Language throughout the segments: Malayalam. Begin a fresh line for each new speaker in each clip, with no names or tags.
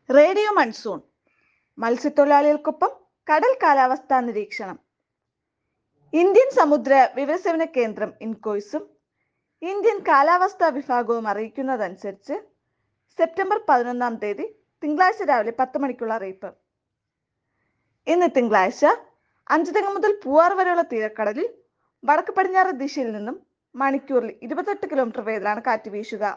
റേഡിയോ മൺസൂൺ മത്സ്യത്തൊഴിലാളികൾക്കൊപ്പം കടൽ കാലാവസ്ഥാ നിരീക്ഷണം ഇന്ത്യൻ സമുദ്ര വിവരസേവന കേന്ദ്രം ഇൻകോയ്സും ഇന്ത്യൻ കാലാവസ്ഥാ വിഭാഗവും അറിയിക്കുന്നതനുസരിച്ച് സെപ്റ്റംബർ പതിനൊന്നാം തീയതി തിങ്കളാഴ്ച രാവിലെ പത്ത് മണിക്കുള്ള അറിയിപ്പ് ഇന്ന് തിങ്കളാഴ്ച അഞ്ചുതെങ്ങ് മുതൽ പൂവാർ വരെയുള്ള തീരക്കടലിൽ വടക്ക് പടിഞ്ഞാറ് ദിശയിൽ നിന്നും മണിക്കൂറിൽ ഇരുപത്തെട്ട് കിലോമീറ്റർ വേഗത്തിലാണ് കാറ്റ് വീശുക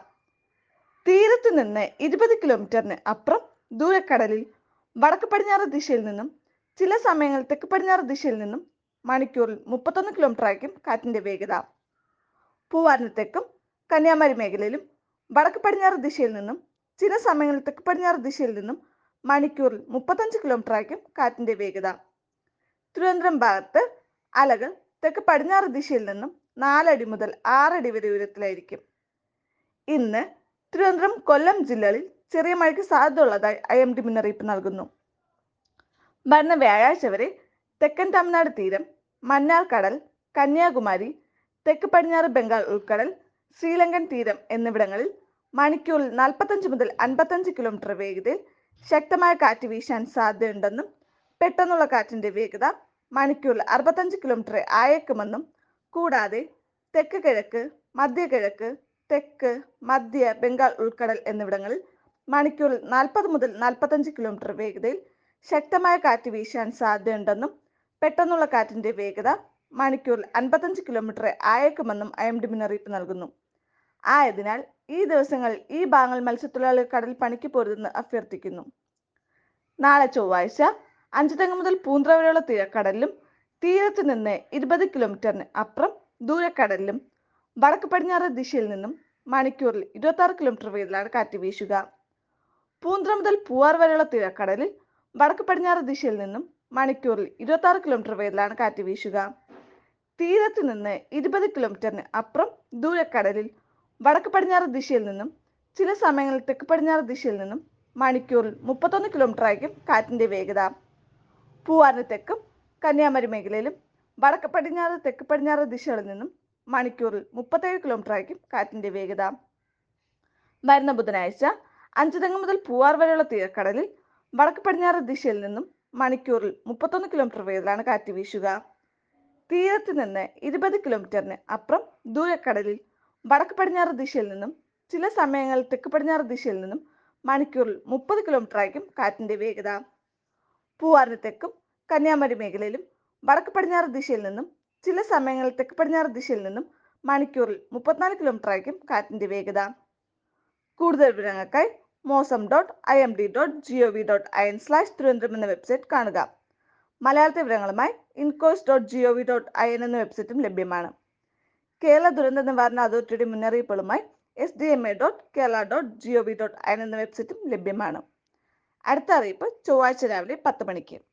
തീരത്ത് നിന്ന് ഇരുപത് കിലോമീറ്ററിന് അപ്പുറം ദൂരക്കടലിൽ വടക്ക് പടിഞ്ഞാറ് ദിശയിൽ നിന്നും ചില സമയങ്ങളിൽ തെക്ക് പടിഞ്ഞാറ് ദിശയിൽ നിന്നും മണിക്കൂറിൽ മുപ്പത്തൊന്ന് കിലോമീറ്റർ ആയിരിക്കും കാറ്റിന്റെ വേഗത പൂവാറിന് തെക്കും കന്യാകുമാരി മേഖലയിലും വടക്ക് പടിഞ്ഞാറ് ദിശയിൽ നിന്നും ചില സമയങ്ങളിൽ തെക്ക് പടിഞ്ഞാറ് ദിശയിൽ നിന്നും മണിക്കൂറിൽ മുപ്പത്തഞ്ച് കിലോമീറ്റർ ആയിരിക്കും കാറ്റിന്റെ വേഗത തിരുവനന്തപുരം ഭാഗത്ത് അലകൾ തെക്ക് പടിഞ്ഞാറ് ദിശയിൽ നിന്നും നാലടി മുതൽ ആറടി വരെ ഉയരത്തിലായിരിക്കും ഇന്ന് തിരുവനന്തപുരം കൊല്ലം ജില്ലകളിൽ ചെറിയ മഴയ്ക്ക് സാധ്യതയുള്ളതായി ഐ എം ഡി മുന്നറിയിപ്പ് നൽകുന്നു വരുന്ന വ്യാഴാഴ്ച വരെ തെക്കൻ തമിഴ്നാട് തീരം മന്നാർ കടൽ കന്യാകുമാരി തെക്ക് പടിഞ്ഞാറ് ബംഗാൾ ഉൾക്കടൽ ശ്രീലങ്കൻ തീരം എന്നിവിടങ്ങളിൽ മണിക്കൂറിൽ നാൽപ്പത്തഞ്ച് മുതൽ അൻപത്തഞ്ച് കിലോമീറ്റർ വേഗതയിൽ ശക്തമായ കാറ്റ് വീശാൻ സാധ്യതയുണ്ടെന്നും പെട്ടെന്നുള്ള കാറ്റിന്റെ വേഗത മണിക്കൂറിൽ അറുപത്തഞ്ച് കിലോമീറ്റർ ആയേക്കുമെന്നും കൂടാതെ തെക്ക് കിഴക്ക് മധ്യ കിഴക്ക് തെക്ക് മധ്യ ബംഗാൾ ഉൾക്കടൽ എന്നിവിടങ്ങളിൽ മണിക്കൂറിൽ നാൽപ്പത് മുതൽ നാൽപ്പത്തഞ്ച് കിലോമീറ്റർ വേഗതയിൽ ശക്തമായ കാറ്റ് വീശാൻ സാധ്യതയുണ്ടെന്നും പെട്ടെന്നുള്ള കാറ്റിന്റെ വേഗത മണിക്കൂറിൽ അൻപത്തഞ്ച് കിലോമീറ്റർ ആയേക്കുമെന്നും ഐ എം ഡി മുന്നറിയിപ്പ് നൽകുന്നു ആയതിനാൽ ഈ ദിവസങ്ങളിൽ ഈ ഭാഗങ്ങൾ മത്സ്യത്തൊഴിലാളികൾ കടൽ പണിക്ക് പോരുതെന്ന് അഭ്യർത്ഥിക്കുന്നു നാളെ ചൊവ്വാഴ്ച അഞ്ചുതെങ്ങ് മുതൽ പൂന്ത്ര വരെയുള്ള തീരക്കടലിലും തീരത്ത് നിന്ന് ഇരുപത് കിലോമീറ്ററിന് അപ്പുറം ദൂരക്കടലിലും വടക്ക് പടിഞ്ഞാറ് ദിശയിൽ നിന്നും മണിക്കൂറിൽ ഇരുപത്തി ആറ് കിലോമീറ്റർ വേഗത്തിലാണ് കാറ്റ് വീശുക പൂന്ത്ര മുതൽ പൂവാർ വരെയുള്ള തീരക്കടലിൽ വടക്ക് പടിഞ്ഞാറ് ദിശയിൽ നിന്നും മണിക്കൂറിൽ ഇരുപത്തി ആറ് കിലോമീറ്റർ വേഗത്തിലാണ് കാറ്റ് വീശുക തീരത്ത് നിന്ന് ഇരുപത് കിലോമീറ്ററിന് അപ്പുറം ദൂരക്കടലിൽ വടക്ക് പടിഞ്ഞാറ് ദിശയിൽ നിന്നും ചില സമയങ്ങളിൽ തെക്ക് പടിഞ്ഞാറ് ദിശയിൽ നിന്നും മണിക്കൂറിൽ മുപ്പത്തൊന്ന് കിലോമീറ്റർ ആയിരിക്കും കാറ്റിന്റെ വേഗത പൂവാറിന് തെക്കും കന്യാകുമാരി മേഖലയിലും വടക്ക് പടിഞ്ഞാറ് തെക്ക് പടിഞ്ഞാറ് ദിശകളിൽ നിന്നും മണിക്കൂറിൽ മുപ്പത്തേഴ് കിലോമീറ്റർ ആയിരിക്കും കാറ്റിന്റെ വേഗത വരുന്ന ബുധനാഴ്ച അഞ്ചുതെങ്ങ് മുതൽ പൂവാർ വരെയുള്ള തീരക്കടലിൽ വടക്ക് പടിഞ്ഞാറ് ദിശയിൽ നിന്നും മണിക്കൂറിൽ മുപ്പത്തൊന്ന് കിലോമീറ്റർ വേഗത്തിലാണ് കാറ്റ് വീശുക തീരത്ത് നിന്ന് ഇരുപത് കിലോമീറ്ററിന് അപ്പുറം ദൂരക്കടലിൽ വടക്ക് പടിഞ്ഞാറ് ദിശയിൽ നിന്നും ചില സമയങ്ങളിൽ തെക്ക് പടിഞ്ഞാറ് ദിശയിൽ നിന്നും മണിക്കൂറിൽ മുപ്പത് കിലോമീറ്റർ ആയിരിക്കും കാറ്റിന്റെ വേഗത പൂവാറിന് തെക്കും കന്യാകുമാരി മേഖലയിലും വടക്ക് പടിഞ്ഞാറ് ദിശയിൽ നിന്നും ചില സമയങ്ങളിൽ തെക്ക് പടിഞ്ഞാറ് ദിശയിൽ നിന്നും മണിക്കൂറിൽ മുപ്പത്തിനാല് കിലോമീറ്റർ ആയിരിക്കും കാറ്റിന്റെ വേഗത കൂടുതൽ വിവരങ്ങൾക്കായി mausam dot I M D dot G O V dot I N slash Thiruvananthapuram എന്ന വെബ്സൈറ്റ് കാണുക മലയാളത്തെ വിവരങ്ങളുമായി INCOIS dot G O V dot I N എന്ന വെബ്സൈറ്റും ലഭ്യമാണ് കേരള ദുരന്ത നിവാരണ അതോറിറ്റിയുടെ മുന്നറിയിപ്പുകളുമായി S D M A dot Kerala dot G O V dot I N എന്ന വെബ്സൈറ്റും ലഭ്യമാണ് അടുത്ത അറിയിപ്പ് ചൊവ്വാഴ്ച രാവിലെ പത്ത് മണിക്ക്